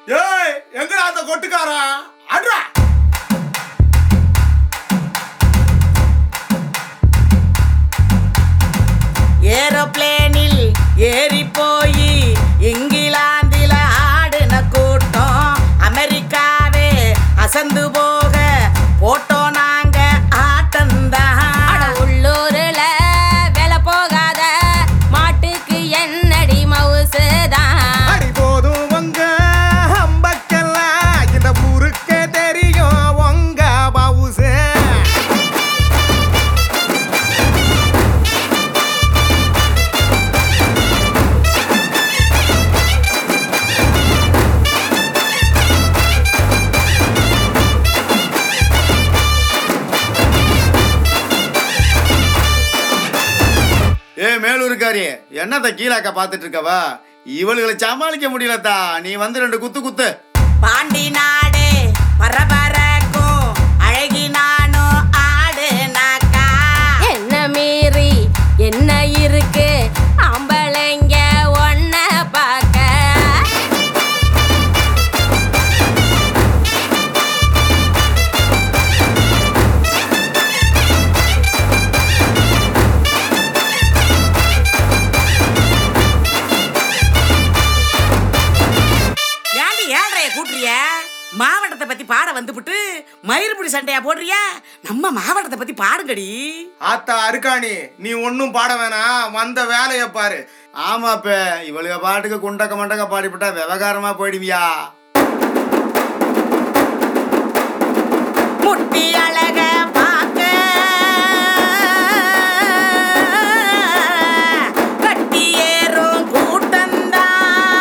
ஏய் எங்கடா அந்த கொட்டுக்காரன் அட்ரா ஏரோப்ளேனில் ஏறி போய் இங்கிலாந்தில ஆடுன கூட்டம் அமெரிக்காவே அசந்து போக போட்டோம் நாங்க அட ஆட்டந்தான் உள்ளூர்ல வேலை போகாத மாட்டுக்கு என்னடி மவுசுதான் அடி போதும் உங்க அம்பக்கெல்லாம் இந்த ஊருக்கே தெரியும் உங்க பவுசே ஏ மேலூருக்காரி என்னத்த கீழாக்க பார்த்துட்டு இருக்கவா இவளுகளை சமாளிக்க முடியலத்தா நீ வந்து ரெண்டு குத்து குத்து பாண்டி நாடு பரபரக்கும் அழகி நானும் ஆடுனாக்கா என்ன மீறி என்ன இருக்கு ஆம்பளைங்க ஒன்ன பார்க்க ஏண்டி ஏழ்றைய கூட்டுறிய மாவட்டத்தை பத்தி பாட வந்துபிட்டு மயிறுபுடி சண்டையா போடுறியா நம்ம மாவட்டத்தை பத்தி பாடுங்கடி ஆத்தா அருக்காணி நீ ஒன்னும் பாட வேணாம் வந்த வேலைய பாரு ஆமாப்ப இவளுக பாட்டுக்கு குண்டக்க மண்டக்க பாடிவிட்டா விவகாரமா போயிடுவியா முட்டி அழக பார்க்க கட்டி ஏறும் கூட்டந்தான்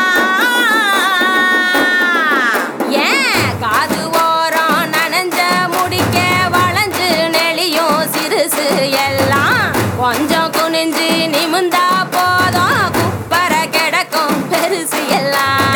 ஏன் காது ஓரம் நனைஞ்ச முடிக்க வளைஞ்சு நெளியும் சிறுசு எல்லாம் கொஞ்சம் குனிஞ்சு நிமிந்தா போதும் குப்பர கிடக்கும் பெருசு எல்லாம்